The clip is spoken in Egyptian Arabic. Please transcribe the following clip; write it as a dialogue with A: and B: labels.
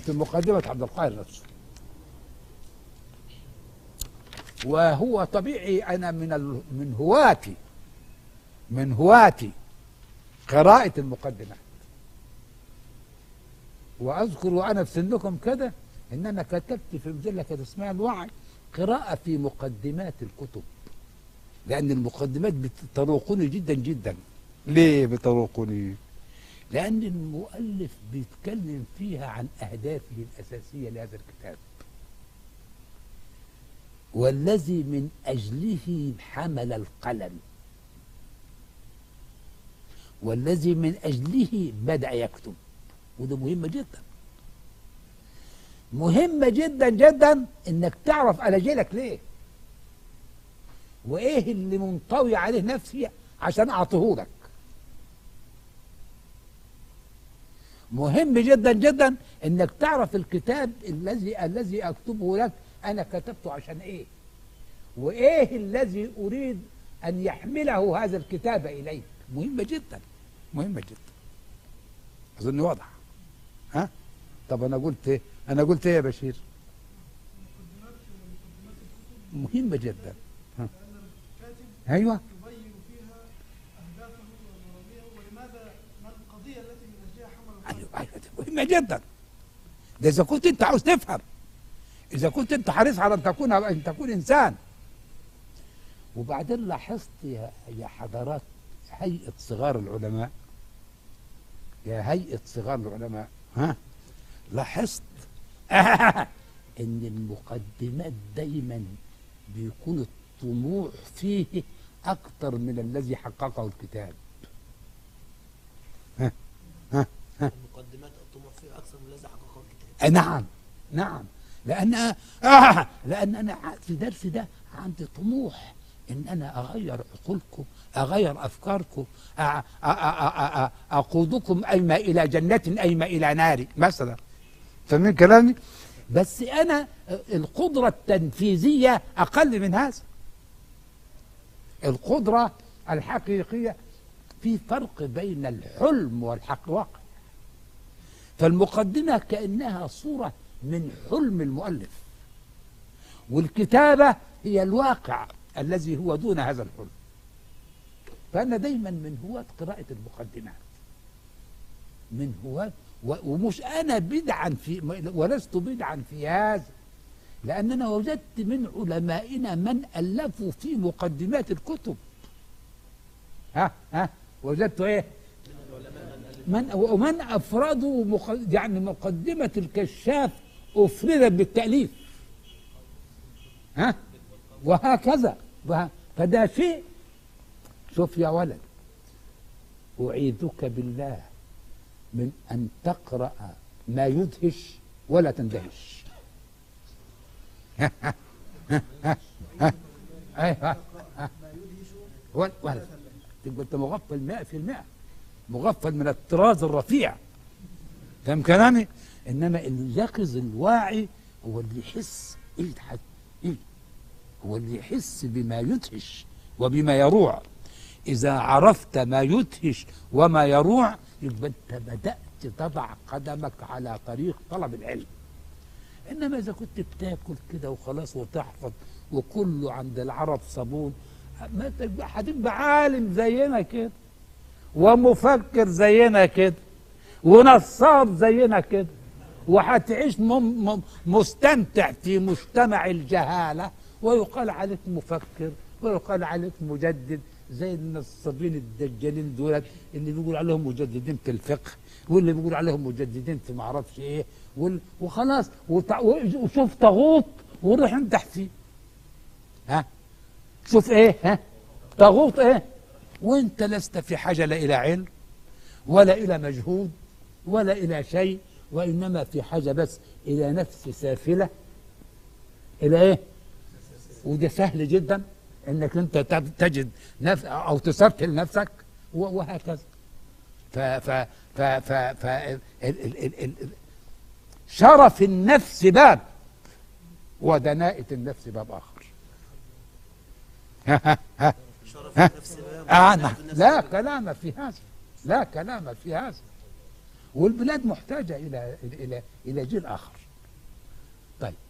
A: في مقدمة عبد القاهر نفسه وهو طبيعي أنا من ال... من هواتي من هواتي قراءة المقدمات وأذكر وأنا في سنكم كده إن أنا كتبت في مجلة كانت اسمها الوعي قراءة في مقدمات الكتب لأن المقدمات بتروقني جدا جدا ليه بتروقني؟ لأن المؤلف بيتكلم فيها عن أهدافه الأساسية لهذا الكتاب والذي من أجله حمل القلم والذي من أجله بدأ يكتب وده مهم جدا مهمة جدا جدا انك تعرف انا جاي لك ليه وايه اللي منطوي عليه نفسي عشان اعطيه لك مهم جدا جدا انك تعرف الكتاب الذي الذي اكتبه لك انا كتبته عشان ايه وايه الذي اريد ان يحمله هذا الكتاب اليك مهمة جدا مهمة جدا اظن واضح ها طب انا قلت ايه انا قلت ايه يا بشير مهمة جدا ها. ايوه
B: يبين فيها اهدافه ومراميه ولماذا ما القضيه التي من اجلها حمل
A: ايوه ايوه دي مهمة جدا ده اذا كنت انت عاوز تفهم اذا كنت انت حريص على ان تكون ان تكون انسان وبعدين لاحظت يا يا حضرات هيئة صغار العلماء يا هيئة صغار العلماء ها لاحظت ان المقدمات دايما بيكون الطموح فيه اكتر من الذي حققه الكتاب
C: المقدمات الطموح فيها اكثر من الذي حققه الكتاب
A: آه، نعم نعم لان آه لان انا ع- في درسي ده عندي طموح ان انا اغير عقولكم اغير افكاركم أ- أ- أ- أ- أ- اقودكم ايما الى جنه ايما الى نار مثلا فاهمين كلامي بس انا القدره التنفيذيه اقل من هذا القدره الحقيقيه في فرق بين الحلم والحق واقع فالمقدمة كأنها صورة من حلم المؤلف والكتابة هي الواقع الذي هو دون هذا الحلم فأنا دايما من هواة قراءة المقدمات من هواة و- ومش أنا بدعا في ولست بدعا في هذا لأننا وجدت من علمائنا من ألفوا في مقدمات الكتب ها ها وجدت إيه من ومن افردوا مق... يعني مقدمه الكشاف افردت بالتاليف ها وهكذا وه... فده شيء شوف يا ولد اعيذك بالله من ان تقرا ما يدهش ولا تندهش ايوه ولا ولا تبقى انت مغفل 100% مغفل من الطراز الرفيع فاهم كلامي انما اليقظ الواعي هو اللي يحس ايه ده حد- ايه هو اللي يحس بما يدهش وبما يروع اذا عرفت ما يدهش وما يروع يبقى انت بدات تضع قدمك على طريق طلب العلم انما اذا كنت بتاكل كده وخلاص وتحفظ وكله عند العرب صابون ما تبقى هتبقى عالم زينا كده ومفكر زينا كده ونصاب زينا كده وهتعيش مم مم مستمتع في مجتمع الجهالة ويقال عليك مفكر ويقال عليك مجدد زي النصابين الدجالين دولت اللي بيقول عليهم مجددين في الفقه واللي بيقول عليهم مجددين في معرفش ايه وال- وخلاص وتع- وشوف طاغوت وروح امدح فيه ها شوف ايه ها طاغوت ايه وانت لست في حاجه لا الى علم ولا الى مجهود ولا الى شيء وانما في حاجه بس الى نفس سافله الى ايه وده سهل جدا انك انت تب- تجد نفس او تسفل نفسك و- وهكذا ف ف ف ف ف ال ال ال ال شرف النفس باب ودناءة النفس باب اخر
C: شرف النفس باب
A: آه
C: وعناية
A: نعم.
C: النفس
A: لا
C: باب.
A: كلام في هذا لا كلام في هذا والبلاد محتاجة إلى إلى إلى جيل آخر طيب